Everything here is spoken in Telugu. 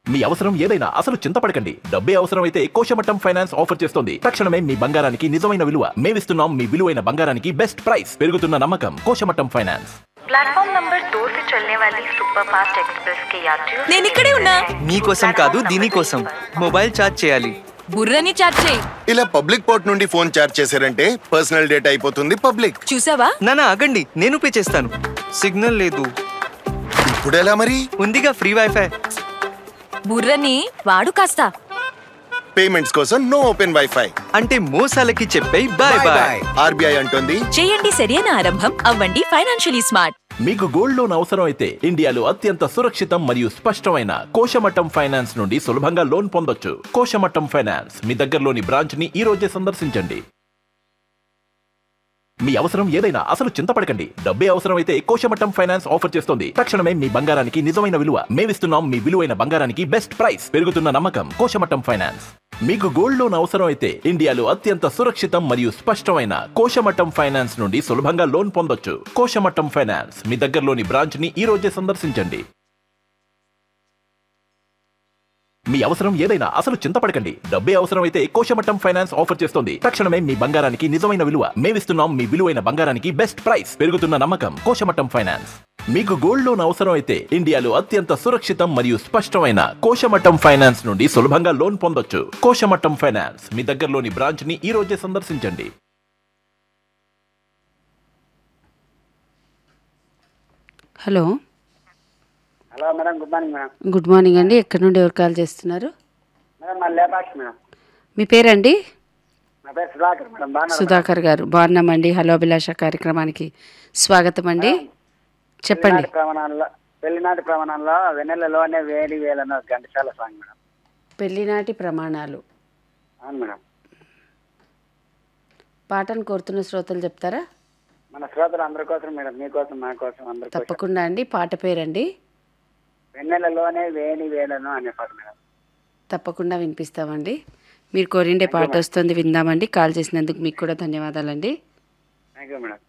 మీ అవసరం ఏదైనా అసలు చింతపడకండి డబ్బే అవసరం అయితే కోశమట్టం ఫైనాన్స్ ఆఫర్ చేస్తోంది తక్షణమే మీ బంగారానికి నిజమైన విలువ మేమిస్తున్నాం మీ విలువైన బంగారానికి బెస్ట్ ప్రైస్ పెరుగుతున్న నమ్మకం కోశమట్టం ఫైనాన్స్ प्लेटफॉर्म नंबर दो से चलने वाली सुपर फास्ट एक्सप्रेस के यात्रियों से నేను ఇక్కడే ఉన్నా మీకోసం కాదు దీనికోసం మొబైల్ ఛార్జ్ చేయాలి బుర్రని చాట్ చేయి ఇలా పబ్లిక్ పోర్ట్ నుండి ఫోన్ చార్జ్ చేశారంటే పర్సనల్ డేటా అయిపోతుంది పబ్లిక్ చూసావా నానా ఆగండి నేను పే చేస్తాను సిగ్నల్ లేదు ఇప్పుడు ఎలా మరి ఉందిగా ఫ్రీ వైఫై బుర్రని వాడు కాస్త పేమెంట్స్ కోసం నో ఓపెన్ వైఫై అంటే మోసాలకి చెప్పే బాయ్ బాయ్ ఆర్బీఐ అంటోంది చేయండి సరైన ఆరంభం అవ్వండి ఫైనాన్షియలీ స్మార్ట్ మీకు గోల్డ్ లోన్ అవసరం అయితే ఇండియాలో అత్యంత సురక్షితం మరియు స్పష్టమైన కోశమట్టం ఫైనాన్స్ నుండి సులభంగా లోన్ పొందొచ్చు కోశమట్టం ఫైనాన్స్ మీ దగ్గరలోని బ్రాంచ్ ని ఈ రోజే సందర్శించండి మీ అవసరం ఏదైనా అసలు చింతపడకండి డబ్బే అవసరం అయితే కోశమట్టం ఫైనాన్స్ ఆఫర్ చేస్తోంది తక్షణమే మీ బంగారానికి నిజమైన విలువ మేమిస్తున్నాం మీ విలువైన బంగారానికి బెస్ట్ ప్రైస్ పెరుగుతున్న నమ్మకం కోశమట్టం ఫైనాన్స్ మీకు గోల్డ్ లోన్ అవసరం అయితే ఇండియాలో అత్యంత సురక్షితం మరియు స్పష్టమైన కోశమట్టం ఫైనాన్స్ నుండి సులభంగా లోన్ పొందొచ్చు కోశమట్టం ఫైనాన్స్ మీ దగ్గరలోని బ్రాంచ్ ని ఈ రోజే సందర్శించండి మీ అవసరం ఏదైనా అసలు చింతపడకండి డబ్బే అవసరం అయితే కోశమట్టం ఫైనాన్స్ ఆఫర్ చేస్తోంది తక్షణమే మీ బంగారానికి నిజమైన విలువ మేమిస్తున్నాం మీ విలువైన బంగారానికి బెస్ట్ ప్రైస్ పెరుగుతున్న నమ్మకం కోశమట్టం ఫైనాన్స్ మీకు గోల్డ్ లోన్ అవసరం అయితే ఇండియాలో అత్యంత సురక్షితం మరియు స్పష్టమైన కోశమట్టం ఫైనాన్స్ నుండి సులభంగా లోన్ పొందొచ్చు కోశమట్టం ఫైనాన్స్ మీ దగ్గరలోని బ్రాంచ్ ని ఈ రోజే సందర్శించండి hello hello madam good morning madam good morning అండి ఎక్కడి నుండి ఎవరు కాల్ చేస్తున్నారు మేడం మా లేపాక్షి మేడం మీ పేరండి నా పేరు సుధాకర్ మేడం బాగా సుధాకర్ గారు బాగున్నామండి హలో అభిలాష కార్యక్రమానికి స్వాగతం అండి చెప్పండి ప్రమాణాల్లో పెళ్లినాటి ప్రమాణాల్లో వెన్నెలలోనే వేడి వేలను ఘంటసాల సాంగ్ మేడం పెళ్లినాటి ప్రమాణాలు అవును మేడం పాటను కోరుతున్న శ్రోతలు చెప్తారా మన శ్రోతలు అందరి కోసం మేడం మీకోసం మా కోసం అందరి కోసం తప్పకుండా అండి పాట పేరండి వెన్నెలలోనే వేడి వేలను అనే పాట మేడం తప్పకుండా వినిపిస్తామండి మీరు కోరిండే పాట వస్తుంది విందామండి కాల్ చేసినందుకు మీకు కూడా ధన్యవాదాలండి థ్యాంక్ యూ మేడం